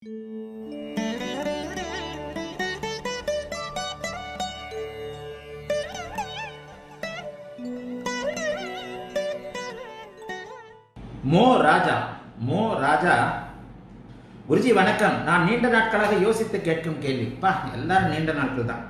மோ ராஜா மோ ராஜா குருஜி வணக்கம் நான் நீண்ட நாட்களாக யோசித்து கேட்கும் கேள்வி பா எல்லாரும் நீண்ட நாட்கள் தான்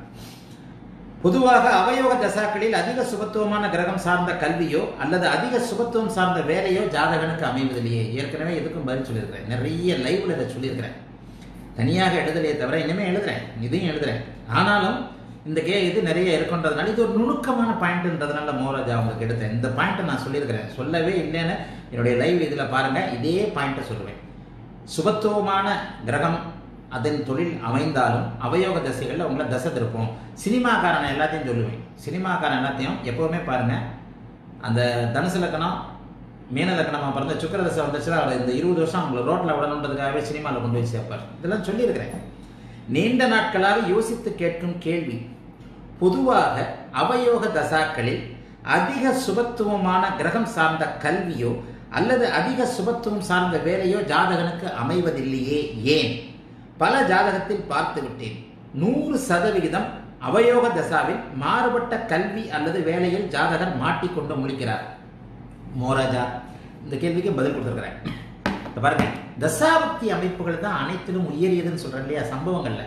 பொதுவாக அவயோக தசாக்களில் அதிக சுபத்துவமான கிரகம் சார்ந்த கல்வியோ அல்லது அதிக சுபத்துவம் சார்ந்த வேலையோ ஜாதகனுக்கு அமைவதில்லையே ஏற்கனவே எதுக்கும் பதில் சொல்லியிருக்கிறேன் நிறைய லைவ்ல இதை சொல்லியிருக்கிறேன் தனியாக எழுதலையே தவிர இனிமே எழுதுறேன் இதையும் எழுதுறேன் ஆனாலும் இந்த கே இது நிறைய இருக்குன்றதுனால இது ஒரு நுணுக்கமான பாயிண்ட்ன்றதுனால மோராஜா உங்களுக்கு எடுத்தேன் இந்த பாயிண்ட்டை நான் சொல்லியிருக்கிறேன் சொல்லவே இல்லைன்னு என்னுடைய லைவ் இதில் பாருங்க இதே பாயிண்ட்டை சொல்லுவேன் சுபத்துவமான கிரகம் அதன் தொழில் அமைந்தாலும் அவயோக தசைகளில் உங்களை தசை திருப்போம் சினிமாக்காரனை எல்லாத்தையும் சொல்லுவேன் சினிமாக்காரன் எல்லாத்தையும் எப்போவுமே பாருங்க அந்த தனுசு லக்கணம் மீன லக்கணமாக பிறந்த சுக்கர தசை வந்துச்சுன்னா அவர் இந்த இருபது வருஷம் அவங்களை ரோட்டில் விடணுன்றதுக்காகவே சினிமாவில் கொண்டு போய் சேர்ப்பார் இதெல்லாம் சொல்லியிருக்கிறேன் நீண்ட நாட்களாக யோசித்து கேட்கும் கேள்வி பொதுவாக அவயோக தசாக்களில் அதிக சுபத்துவமான கிரகம் சார்ந்த கல்வியோ அல்லது அதிக சுபத்துவம் சார்ந்த வேலையோ ஜாதகனுக்கு அமைவதில்லையே ஏன் பல ஜாதகத்தில் பார்த்து விட்டேன் நூறு சதவிகிதம் அவயோக தசாவில் மாறுபட்ட கல்வி அல்லது வேலையில் ஜாதகர் மாட்டிக்கொண்டு முழிக்கிறார் மோராஜா இந்த கேள்விக்கு பதில் கொடுத்துருக்கிறேன் இப்ப பாருங்க தசாபக்தி அமைப்புகள் தான் அனைத்திலும் உயரியதுன்னு சொல்றேன் இல்லையா சம்பவங்கள்ல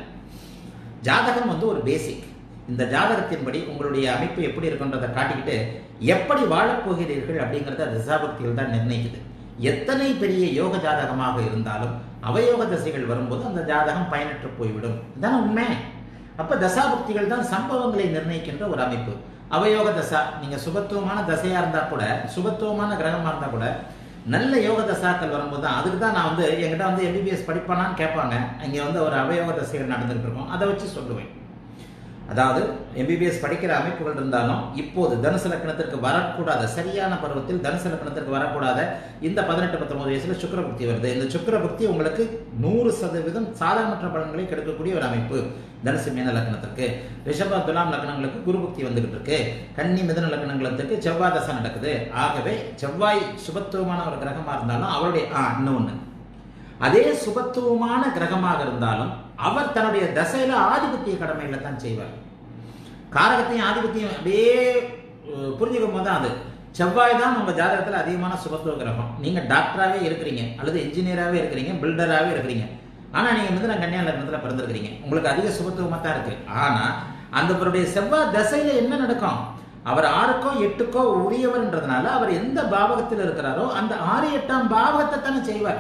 ஜாதகம் வந்து ஒரு பேசிக் இந்த ஜாதகத்தின்படி உங்களுடைய அமைப்பு எப்படி இருக்குன்றதை காட்டிக்கிட்டு எப்படி வாழப்போகிறீர்கள் அப்படிங்கிறத தசாபக்திகள் தான் நிர்ணயிக்குது எத்தனை பெரிய யோக ஜாதகமாக இருந்தாலும் அவயோக தசைகள் வரும்போது அந்த ஜாதகம் பயனற்று போய்விடும் இதான உண்மை அப்ப தசாபக்திகள் தான் சம்பவங்களை நிர்ணயிக்கின்ற ஒரு அமைப்பு அவயோக தசா நீங்க சுபத்துவமான தசையா இருந்தா கூட சுபத்துவமான கிரகமா இருந்தா கூட நல்ல யோக தசாக்கள் வரும்போது தான் அதுக்கு தான் நான் வந்து என்கிட்ட வந்து எம்பிபிஎஸ் படிப்பானான்னு கேட்பாங்க இங்கே வந்து ஒரு அவயோக தசைகள் நடந்துகிட்டு இருக்கோம் அதை வச்சு சொல்லுவேன் அதாவது எம்பிபிஎஸ் படிக்கிற அமைப்புகள் இருந்தாலும் இப்போது தனுசு லக்கணத்திற்கு வரக்கூடாத சரியான பருவத்தில் தனுசு லக்கணத்திற்கு வரக்கூடாத இந்த பதினெட்டு பத்தொன்பது வயசுல சுக்கர புக்தி வருது இந்த சுக்கர புக்தி உங்களுக்கு நூறு சதவீதம் சாதாரண பலன்களை கிடைக்கக்கூடிய ஒரு அமைப்பு தனுசு மீன லக்கணத்திற்கு ரிஷப துலாம் லக்கணங்களுக்கு குரு புக்தி வந்துகிட்டு இருக்கு கன்னி மிதன லக்கணங்களுக்கு செவ்வாய் தசை நடக்குது ஆகவே செவ்வாய் சுபத்துவமான ஒரு கிரகமா இருந்தாலும் அவருடைய ஆ இன்னொன்னு அதே சுபத்துவமான கிரகமாக இருந்தாலும் அவர் தன்னுடைய தசையில ஆதிபத்திய கடமைகளை தான் செய்வார் காரகத்தையும் ஆதிபத்தியம் அப்படியே அஹ், புரிஞ்சுக்கும் போது தான் அது செவ்வாய் தான் உங்க ஜாதகத்துல அதிகமான சுபத்துவ கிரகம் நீங்க டாக்டராகவே இருக்கிறீங்க அல்லது இன்ஜினியராகவே இருக்கிறீங்க பில்டராகவே இருக்கிறீங்க ஆனா நீங்க மிதன கன்னியா லக்னத்துல பிறந்திருக்கிறீங்க உங்களுக்கு அதிக சுபத்துவமா தான் இருக்கு ஆனா அந்தவருடைய செவ்வாய் தசையில என்ன நடக்கும் அவர் ஆறுக்கோ எட்டுக்கோ உரியவர்ன்றதுனால அவர் எந்த பாவகத்தில் இருக்கிறாரோ அந்த ஆறு எட்டாம் பாவகத்தை தானே செய்வார்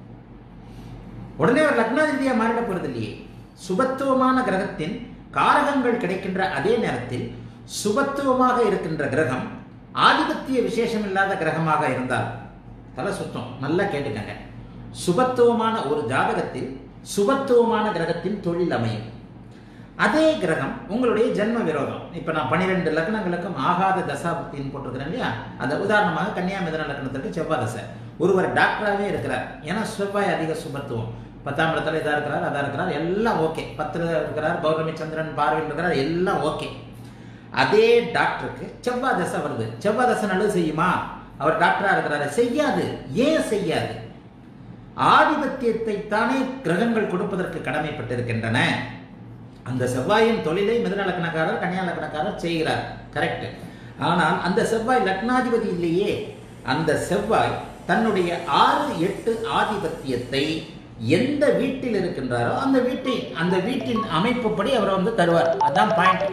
உடனே ஒரு லக்னாதிபதியா மாறிட போறது இல்லையே சுபத்துவமான கிரகத்தின் காரகங்கள் கிடைக்கின்ற அதே நேரத்தில் சுபத்துவமாக இருக்கின்ற கிரகம் ஆதிபத்திய விசேஷம் இல்லாத கிரகமாக இருந்தால் தலை சுத்தம் நல்லா கேட்டுக்கங்க சுபத்துவமான ஒரு ஜாதகத்தில் சுபத்துவமான கிரகத்தின் தொழில் அமையும் அதே கிரகம் உங்களுடைய ஜென்ம விரோதம் இப்ப நான் பன்னிரெண்டு லக்னங்களுக்கும் ஆகாத தசாபக்தின்னு போட்டிருக்கிறேன் இல்லையா அந்த உதாரணமாக கன்னியா மிதன லக்னத்திற்கு செவ்வாய் தசை ஒருவர் டாக்டராகவே இருக்கிறார் ஏன்னா செவ்வாய் அதிக சுபத்துவம் பத்தாம் இடத்துல இதா இருக்கிறார் அதா இருக்கிறார் எல்லாம் ஓகே பத்துல இருக்கிறார் பௌர்ணமி சந்திரன் பார்வையில் இருக்கிறார் எல்லாம் ஓகே அதே டாக்டருக்கு செவ்வாய் தசை வருது செவ்வாய் தசை நல்லது செய்யுமா அவர் டாக்டரா இருக்கிறாரு செய்யாது ஏன் செய்யாது ஆதிபத்தியத்தை தானே கிரகங்கள் கொடுப்பதற்கு கடமைப்பட்டிருக்கின்றன அந்த செவ்வாயின் தொழிலை மிதன லக்னக்காரர் கன்னியா லக்னக்காரர் செய்கிறார் கரெக்ட் ஆனால் அந்த செவ்வாய் லக்னாதிபதி இல்லையே அந்த செவ்வாய் தன்னுடைய ஆறு எட்டு ஆதிபத்தியத்தை எந்த வீட்டில் இருக்கின்றாரோ அந்த வீட்டின் அந்த வீட்டின் அமைப்புப்படி அவர் வந்து தருவார் அதான் பாயிண்ட்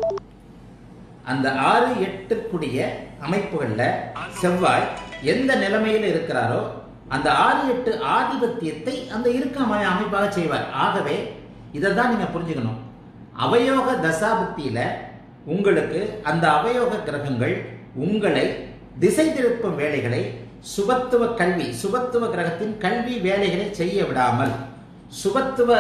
அந்த ஆறு எட்டுக்குடிய அமைப்புகள்ல செவ்வாய் எந்த நிலைமையில் இருக்கிறாரோ அந்த ஆறு எட்டு ஆதிபத்தியத்தை அந்த இருக்க அமை அமைப்பாக செய்வார் ஆகவே இதை தான் நீங்க புரிஞ்சுக்கணும் அவயோக தசாபுக்தியில உங்களுக்கு அந்த அவயோக கிரகங்கள் உங்களை திசை திருப்பும் வேலைகளை சுபத்துவ கல்வி சுபத்துவ கிரகத்தின் கல்வி வேலைகளை செய்ய விடாமல் சுபத்துவ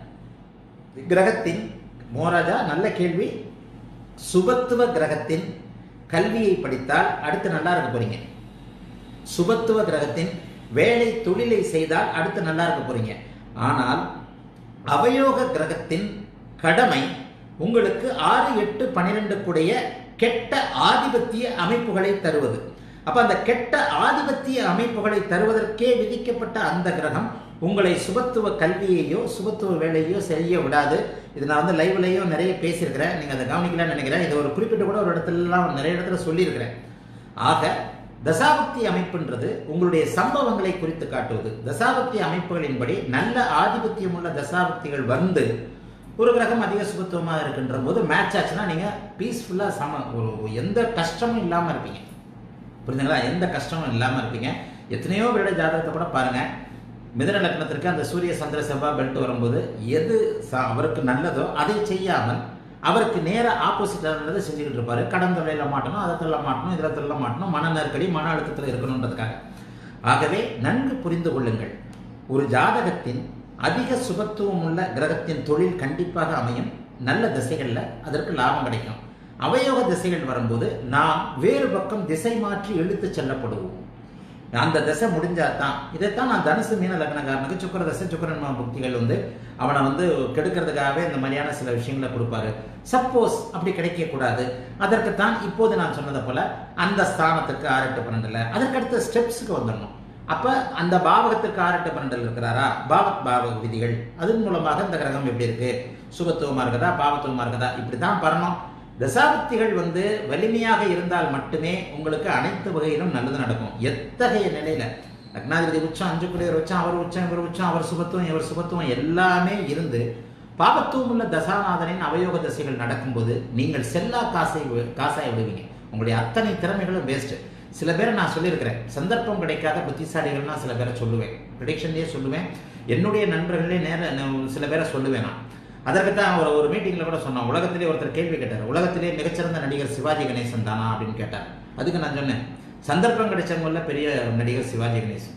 கிரகத்தின் மோராஜா நல்ல கேள்வி சுபத்துவ கிரகத்தின் கல்வியை படித்தால் அடுத்து நல்லா இருக்க போறீங்க சுபத்துவ கிரகத்தின் வேலை தொழிலை செய்தால் அடுத்து நல்லா இருக்க போறீங்க ஆனால் அவயோக கிரகத்தின் கடமை உங்களுக்கு ஆறு எட்டு பன்னிரெண்டு கூடிய கெட்ட ஆதிபத்திய அமைப்புகளை தருவது அப்ப அந்த கெட்ட ஆதிபத்திய அமைப்புகளை தருவதற்கே விதிக்கப்பட்ட அந்த கிரகம் உங்களை சுபத்துவ கல்வியையோ சுபத்துவ வேலையோ செய்ய விடாது இது நான் வந்து லைவ்லையும் நிறைய பேசியிருக்கிறேன் நீங்கள் அதை கவனிக்கலாம்னு நினைக்கிறேன் இது ஒரு குறிப்பிட்ட கூட ஒரு இடத்துலலாம் நிறைய இடத்துல சொல்லியிருக்கிறேன் ஆக தசாபக்தி அமைப்புன்றது உங்களுடைய சம்பவங்களை குறித்து காட்டுவது தசாபக்தி அமைப்புகளின்படி நல்ல ஆதிபத்தியம் உள்ள தசாபக்திகள் வந்து ஒரு கிரகம் அதிக சுபத்துவமாக இருக்கின்ற போது மேட்ச் ஆச்சுன்னா நீங்கள் பீஸ்ஃபுல்லாக சம ஒரு எந்த கஷ்டமும் இல்லாமல் இருப்பீங்க புரியுதுங்களா எந்த கஷ்டமும் இல்லாமல் இருப்பீங்க எத்தனையோ பேருடைய ஜாதகத்தை கூட பாருங்கள் மிதன லக்னத்திற்கு அந்த சூரிய சந்திர செவ்வாய் பெல்ட் வரும்போது எது ச- அவருக்கு நல்லதோ அதை செய்யாமல் அவருக்கு நேர ஆப்போசிட்டானதை செஞ்சுக்கிட்டு இருப்பாரு கடன் தொழில மாட்டணும் அதை தொழில மாட்டணும் இதில் தொழில மாட்டணும் மன நெருக்கடி மன அழுத்தத்தில் இருக்கணுன்றதுக்காக ஆகவே நன்கு புரிந்து கொள்ளுங்கள் ஒரு ஜாதகத்தின் அதிக சுபத்துவம் உள்ள கிரகத்தின் தொழில் கண்டிப்பாக அமையும் நல்ல திசைகளில் அதற்கு லாபம் கிடைக்கும் அவயோக திசைகள் வரும்போது நாம் வேறு பக்கம் திசை மாற்றி இழுத்து செல்லப்படுவோம் அந்த தசை முடிஞ்சா தான் இதைத்தான் நான் தனுசு மீன லக்னக்காரனுக்கு சுக்கர தசை சுக்கரன் புக்திகள் வந்து அவனை வந்து கெடுக்கிறதுக்காகவே இந்த மாதிரியான சில விஷயங்களை கொடுப்பாரு சப்போஸ் அப்படி கிடைக்க கூடாது அதற்குத்தான் இப்போது நான் சொன்னதை போல அந்த ஸ்தானத்துக்கு ஆறு எட்டு பன்னெண்டுல அதற்கடுத்த ஸ்டெப்ஸுக்கு வந்துடணும் அப்ப அந்த பாவகத்துக்கு ஆறு எட்டு பன்னெண்டில் இருக்கிறாரா பாவக் பாவக விதிகள் அதன் மூலமாக இந்த கிரகம் எப்படி இருக்கு சுபத்துவமா இருக்குதா பாவத்துவமா இருக்குதா இப்படிதான் வரணும் தசாபக்திகள் வந்து வலிமையாக இருந்தால் மட்டுமே உங்களுக்கு அனைத்து வகையிலும் நல்லது நடக்கும் எத்தகைய நிலையில லக்னாதிபதி உச்சம் அஞ்சு குடியர் உச்சம் அவர் உச்சம் இவர் உச்சம் அவர் சுபத்துவம் இவர் சுபத்துவம் எல்லாமே இருந்து பாவத்துவம் உள்ள தசாநாதனின் அவயோக தசைகள் நடக்கும்போது நீங்கள் செல்லா காசை வி- காசாய் விடுவீங்க உங்களுடைய அத்தனை திறமைகளும் வேஸ்ட் சில பேரை நான் சொல்லியிருக்கிறேன் சந்தர்ப்பம் கிடைக்காத புத்திசாலிகள்னா சில பேரை சொல்லுவேன் ப்ரிடிக்ஷன்லேயே சொல்லுவேன் என்னுடைய நண்பர்களே நேர ந- சில பேரை சொல்லுவேன் நான் அதற்கு தான் ஒரு ஒரு மீட்டிங்கில் கூட சொன்னோம் உலகத்திலே ஒருத்தர் கேள்வி கேட்டார் உலகத்திலே மிகச்சிறந்த நடிகர் சிவாஜி கணேசன் தானா அப்படின்னு கேட்டார் அதுக்கு நான் சொன்னேன் சந்தர்ப்பம் கிடைச்சவங்கள பெரிய நடிகர் சிவாஜி கணேசன்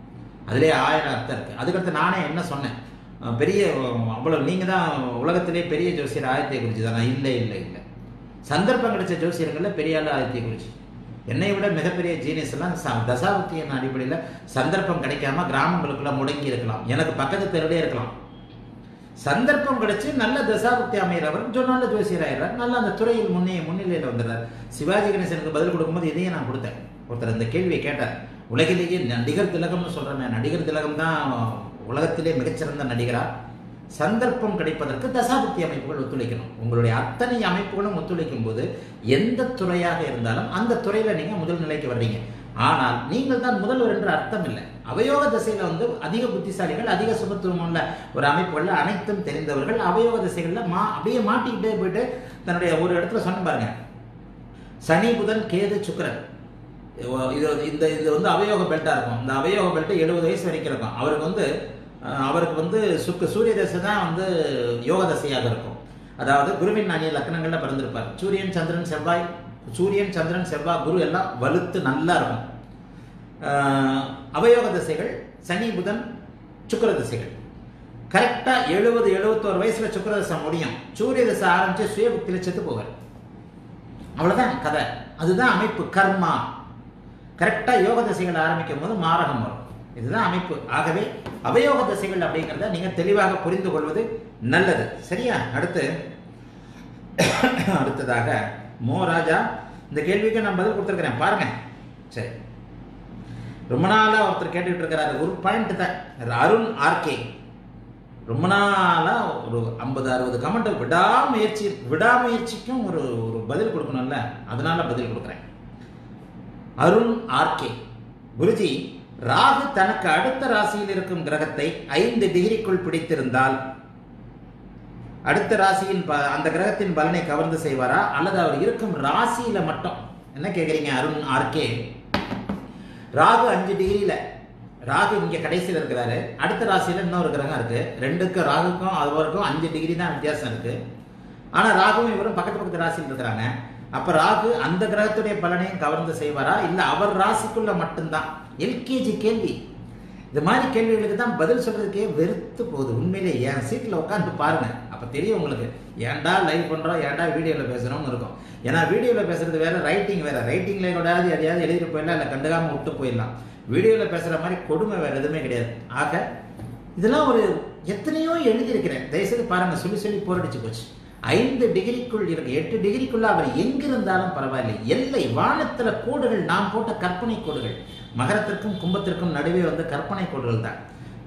அதிலே ஆயிரம் அர்த்தம் இருக்கு அதுக்கடுத்து நானே என்ன சொன்னேன் அஹ் பெரிய அவ்வளோ நீங்கள் தான் உலகத்திலே பெரிய ஜோசியர் ஆயத்தை குறிச்சு தானே இல்லை இல்லை இல்லை சந்தர்ப்பம் கிடைச்ச ஜோசியர்களில் பெரிய ஆள் ஆயத்தை குறிச்சு என்னை விட மிகப்பெரிய ஜீனியஸ் எல்லாம் ச- தசாபக்தியின் அடிப்படையில் சந்தர்ப்பம் கிடைக்காம கிராமங்களுக்குள்ள முடங்கி இருக்கலாம் எனக்கு பக்கத்து தெருவிலே இருக்கலாம் சந்தர்ப்பம் கிடைச்சு நல்ல தசாபக்தி அமைகிறவர் ஜோ நல்ல ஜோசியர் ஆயிடுறார் நல்ல அந்த துறையில் முன்னே முன்னிலையில் வந்துடுறார் சிவாஜி கணேசனுக்கு பதில் கொடுக்கும்போது இதையும் நான் கொடுத்தேன் ஒருத்தர் இந்த கேள்வியை கேட்டார் உலகிலேயே நடிகர் திலகம்னு சொல்கிறேன் நடிகர் திலகம் தான் உலகத்திலே மிகச்சிறந்த நடிகரா சந்தர்ப்பம் கிடைப்பதற்கு தசாபக்தி அமைப்புகள் ஒத்துழைக்கணும் உங்களுடைய அத்தனை அமைப்புகளும் ஒத்துழைக்கும் போது எந்த துறையாக இருந்தாலும் அந்த துறையில நீங்க முதல் நிலைக்கு வர்றீங்க ஆனால் நீங்கள் தான் முதல்வர் என்று அர்த்தம் இல்லை அவயோக திசையில வந்து அதிக புத்திசாலிகள் அதிக சுபத்துவம் உள்ள ஒரு அமைப்புகள்ல அனைத்தும் தெரிந்தவர்கள் அவயோக திசைகள்ல மா அப்படியே மாட்டிக்கிட்டே போயிட்டு தன்னுடைய ஒரு இடத்துல சொன்ன பாருங்க சனி புதன் கேது சுக்கிரன் இது இந்த இது வந்து அவயோக பெல்ட்டா இருக்கும் இந்த அவயோக பெல்ட் எழுபது வயசு வரைக்கும் இருக்கும் அவருக்கு வந்து அஹ், அவருக்கு வந்து சுக்கு சூரிய தசை தான் வந்து யோக தசையாக இருக்கும் அதாவது குருவின் அணிய லக்னங்கள்ல பிறந்திருப்பார் சூரியன் சந்திரன் செவ்வாய் சூரியன் சந்திரன் செவ்வாய் குரு எல்லாம் வலுத்து நல்லா இருக்கும் அஹ், அவயோக திசைகள் சனி புதன் சுக்கிர திசைகள் கரெக்டா எழுபது எழுபத்தோரு வயசுல சுக்கிர தசை முடியும் சூரிய தசை ஆரம்பிச்சு சுயபுக்தியில செத்து போவார் அவ்வளவுதான் கதை அதுதான் அமைப்பு கர்மா கரெக்டா யோக திசைகள் ஆரம்பிக்கும் போது மாரகம் வரும் இதுதான் அமைப்பு ஆகவே அவயோக திசைகள் அப்படிங்கிறத நீங்க தெளிவாக புரிந்து கொள்வது நல்லது சரியா அடுத்து அடுத்ததாக மோ ராஜா இந்த கேள்விக்கு நான் பதில் கொடுத்துருக்கிறேன் பாருங்க சரி ரொம்ப நாளா ஒருத்தர் கேட்டுட்டு இருக்கிறாரு ஒரு பாயிண்ட் தான் அருண் ஆர்கே ரொம்ப நாளா ஒரு ஐம்பது அறுபது கமெண்ட் விடாமுயற்சி விடாமுயற்சிக்கும் ஒரு ஒரு பதில் கொடுக்கணும்ல அதனால பதில் கொடுக்குறேன் அருண் ஆர்கே குருஜி ராகு தனக்கு அடுத்த ராசியில் இருக்கும் கிரகத்தை ஐந்து டிகிரிக்குள் பிடித்திருந்தால் அடுத்த ராசியின் ப- அந்த கிரகத்தின் பலனை கவர்ந்து செய்வாரா அல்லது அவர் இருக்கும் ராசியில மட்டும் என்ன கேக்குறீங்க அருண் ஆர்கே ராகு அஞ்சு டிகிரியில ராகு இங்க கடைசியில் இருக்கிறாரு அடுத்த ராசியில இன்னொரு கிரகம் இருக்கு ரெண்டுக்கும் ராகுக்கும் அதுவரைக்கும் அஞ்சு டிகிரி தான் வித்தியாசம் இருக்கு ஆனா ராகுவும் இவரும் பக்கத்து பக்கத்து ராசியில் இருக்கிறாங்க அப்ப ராகு அந்த கிரகத்துடைய பலனையும் கவர்ந்து செய்வாரா இல்ல அவர் ராசிக்குள்ள மட்டும்தான் எல்கேஜி கேள்வி இந்த மாதிரி கேள்விகளுக்கு தான் பதில் சொல்றதுக்கே வெறுத்து போகுது உண்மையிலே என் சீட்ல உட்காந்து பாருங்க அப்ப தெரியும் உங்களுக்கு ஏன்டா லைவ் பண்றோம் ஏன்டா வீடியோல பேசுறோம்னு இருக்கும் ஏன்னா வீடியோல பேசுறது வேற ரைட்டிங் வேற ரைட்டிங்ல கூடாது எதையாவது எழுதிட்டு போயிடலாம் இல்ல கண்டுக்காம விட்டு போயிடலாம் வீடியோல பேசுற மாதிரி கொடுமை வேற எதுவுமே கிடையாது ஆக இதெல்லாம் ஒரு எத்தனையோ எழுதியிருக்கிறேன் தயவுசெய்து பாருங்க சொல்லி சொல்லி போரடிச்சு போச்சு ஐந்து டிகிரிக்குள் இருக்கு எட்டு டிகிரிக்குள்ள அவர் எங்கிருந்தாலும் பரவாயில்லை எல்லை வானத்துல கோடுகள் நாம் போட்ட கற்பனை கோடுகள் மகரத்திற்கும் கும்பத்திற்கும் நடுவே வந்து கற்பனை கோடுகள் தான்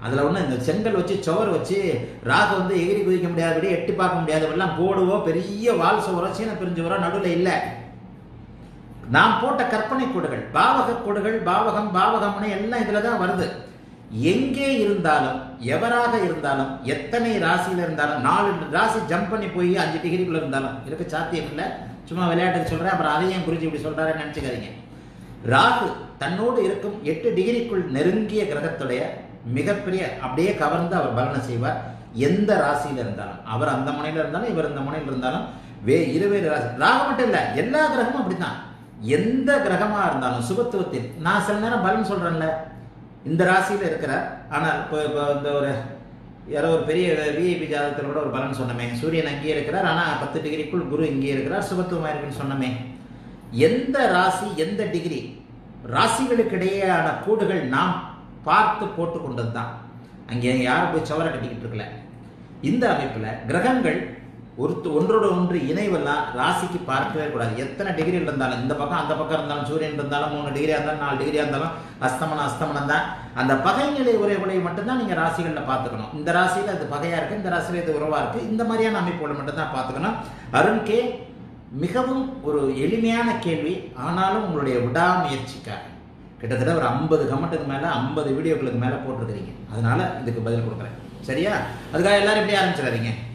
அதில் ஒன்றும் இந்த செங்கல் வச்சு சுவர் வச்சு ராகு வந்து எகிரி குதிக்க முடியாதபடி எட்டி பார்க்க முடியாதபடிலாம் போடுவோ பெரிய வால் சுவரோ சீன பிரிஞ்சுவரோ நடுவில் இல்லை நாம் போட்ட கற்பனை கோடுகள் பாவக கோடுகள் பாவகம் பாவகம்னு எல்லாம் இதில் தான் வருது எங்கே இருந்தாலும் எவராக இருந்தாலும் எத்தனை ராசியில் இருந்தாலும் நாலு ராசி ஜம்ப் பண்ணி போய் அஞ்சு டிகிரிக்குள்ள இருந்தாலும் இருக்க சாத்தியம் இல்லை சும்மா விளையாட்டுக்கு சொல்கிறேன் அப்புறம் அதையும் குறிஞ்சி இப்படி சொல்கிறாருன்னு நினச்சிக்காதீங்க ராகு தன்னோடு இருக்கும் எட்டு டிகிரிக்குள் நெருங்கிய கிரகத்துடைய மிகப்பெரிய அப்படியே கவர்ந்து அவர் பலனை செய்வார் எந்த ராசியில் இருந்தாலும் அவர் அந்த முனையில் இருந்தாலும் இவர் இந்த முனையில் இருந்தாலும் வே இருவேறு ராசி ராகு மட்டும் இல்லை எல்லா கிரகமும் அப்படித்தான் எந்த கிரகமாக இருந்தாலும் சுபத்துவத்தில் நான் சில நேரம் பலன் சொல்கிறேன்ல இந்த ராசியில் இருக்கிறார் ஆனால் இப்போ இப்போ இந்த ஒரு யாரோ ஒரு பெரிய விஐபி ஜாதகத்தில் கூட ஒரு பலன் சொன்னமே சூரியன் அங்கேயே இருக்கிறார் ஆனால் பத்து டிகிரிக்குள் குரு இங்கே இருக்கிறார் சுபத்துவமாக இருக்குன்னு சொன்னமே எந்த ராசி எந்த டிகிரி ராசிகளுக்கு இடையேயான கூடுகள் நாம் பார்த்து போட்டு கொண்டது தான் அங்கே யாரும் போய் சவர கட்டிக்கிட்டு இருக்கல இந்த அமைப்பில் கிரகங்கள் ஒரு ஒன்றோட ஒன்று இணைவெல்லாம் ராசிக்கு பார்க்கவே கூடாது எத்தனை டிகிரி இருந்தாலும் இந்த பக்கம் அந்த பக்கம் இருந்தாலும் சூரியன் இருந்தாலும் மூணு டிகிரியா இருந்தாலும் நாலு டிகிரியா இருந்தாலும் அஸ்தமனம் அஸ்தமனம் தான் அந்த பகைநிலை உரைகளை மட்டும்தான் நீங்கள் ராசிகளில் பார்த்துக்கணும் இந்த ராசியில் அது பகையாக இருக்குது இந்த ராசியில் இது உறவாக இருக்குது இந்த மாதிரியான அமைப்புகளை மட்டும்தான் பார்த்துக்கணும் அருண் கே மிகவும் ஒரு எளிமையான கேள்வி ஆனாலும் உங்களுடைய விடாமுயற்சிக்காக கிட்டத்தட்ட ஒரு ஐம்பது கமெண்ட்டுக்கு மேலே ஐம்பது வீடியோக்களுக்கு மேலே போட்டிருக்கிறீங்க அதனால இதுக்கு பதில் கொடுக்குறேன் சரியா அதுக்காக எல்லாரும் இப்படி ஆரம்பிச்சிடாதீங்க